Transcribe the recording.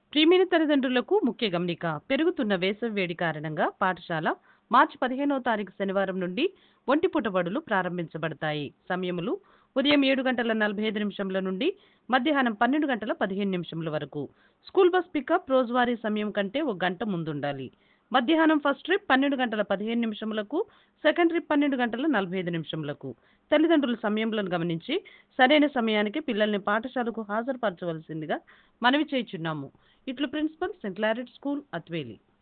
ప్రియమైన తల్లిదండ్రులకు ముఖ్య గమనిక పెరుగుతున్న వేసవి వేడి కారణంగా పాఠశాల మార్చి పదిహేనవ తారీఖు శనివారం నుండి ఒంటిపూట బడులు ప్రారంభించబడతాయి సమయములు ఉదయం ఏడు గంటల నలభై ఐదు నిమిషంల నుండి మధ్యాహ్నం పన్నెండు గంటల పదిహేను నిమిషంల వరకు స్కూల్ బస్ పికప్ రోజువారీ సమయం కంటే ఒక గంట ముందుండాలి మధ్యాహ్నం ఫస్ట్ ట్రిప్ పన్నెండు గంటల పదిహేను నిమిషములకు సెకండ్ ట్రిప్ పన్నెండు గంటల నలభై ఐదు నిమిషములకు తల్లిదండ్రుల సమయములను గమనించి సరైన సమయానికి పిల్లల్ని పాఠశాలకు హాజరుపరచవలసిందిగా మనవి చేయుచున్నాము ఇట్లు ప్రిన్సిపల్ సెంట్ క్లారెట్ స్కూల్ అత్వేలి